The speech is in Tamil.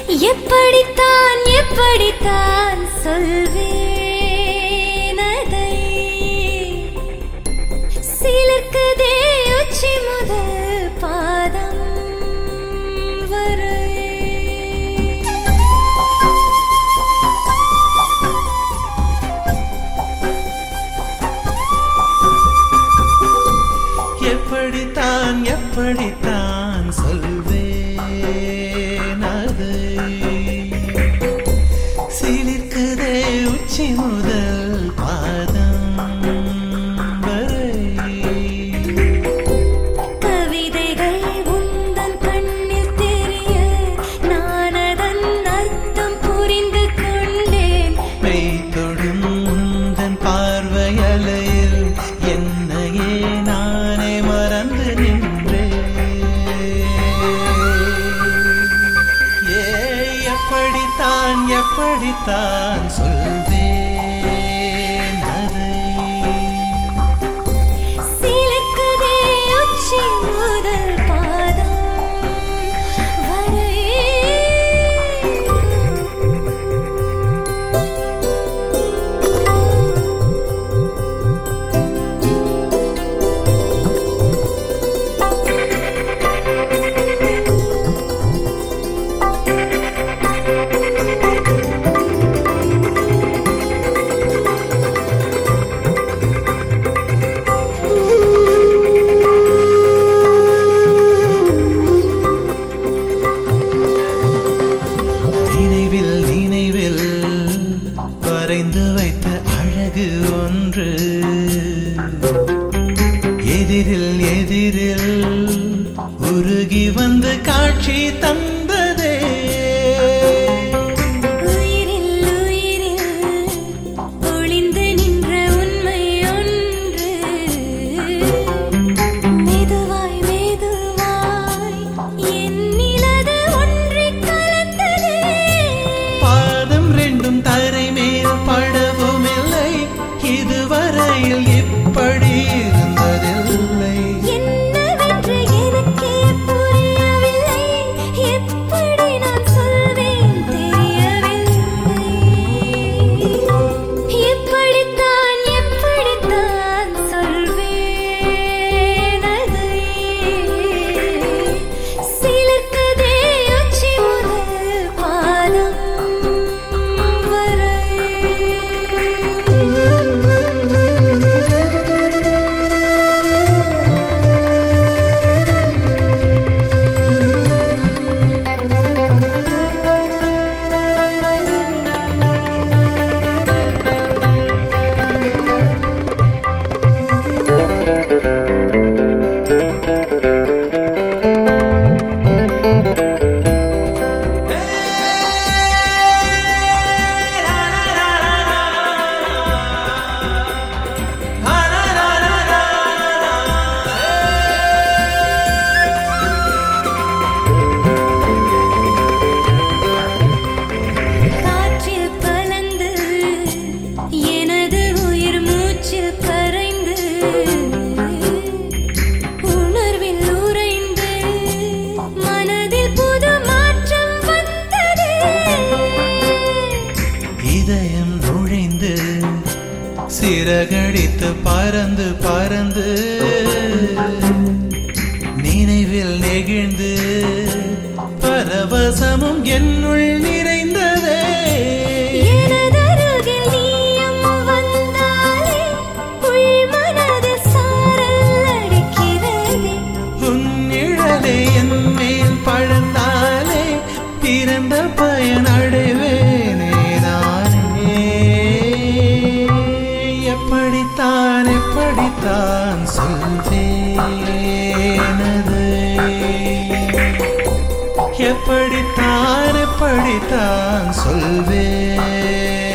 எப்படித்தான் எப்படித்தான் சொல்வேன் அதை சிலிர்க்குதே உச்சி முதல் பாதம் வரை எப்படித்தான் எப்படித்தான் சொல்வேன் அதை சிலிர்க்குதே உச்சி முதல் பாதம் வரை கவிதைகள் உந்தன் கண்ணில் தெரிய நான் அதன் அர்த்தம் புரிந்து கொண்டேன் மெய் தொடும் உந்தன் பார்வையலையில் என்னையே நானே மறந்து நின்றேன் ஏ எப்படித்தான் எப்படித்தான் சொல்வேன் அதை சிலிர்க்குதே உச்சி முதல் பாதம் வரை நினைவில் நினைவில் வரைந்து வைத்த அழகு ஒன்று எதிரில் எதிரில் உருகி வந்து காட்சி தந்ததே உயிரில் உயிரில் ஒளிந்து நின்ற உண்மை ஒன்று மெதுவாய் மெதுவாய் என்னிலது ஒன்றிக் கலந்ததே பாதம் ரெண்டும் தரை மேல் படவும் இல்லை இதுவரையில் இப்படி இருந்ததில்லை என்னவென்று எனக்கே புரியவில்லை எப்படி நான் சொல்வேன் தெரியவில்லை எப்படித்தான் எப்படித்தான் சொல்வேன் அதை சிலிர்க்குதே உச்சி முதல் பாதம் காற்றில் கலந்து எனது உயிர் மூச்சில் கரைந்து உணர்வில் உறைந்து மனதில் புது மாற்றம் வந்ததே இதயம் நுழைந்து சிறகடித்து பறந்து பறந்து நினைவில் நெகிழ்ந்து பரவசமும் என்னுள் நிறைந்ததே எனதருகில் நீயும் வந்தாலே உள் மனதில் சாரல் அடிக்கிறதே உன் நிழலே என் மேல் பழந்தாலே பிறந்த பயன் அடைவேனே நானே எப்படித்தான் எப்படித்தான் சொல்வேனது எப்படித்தான் எப்படித்தான் சொல்வேன்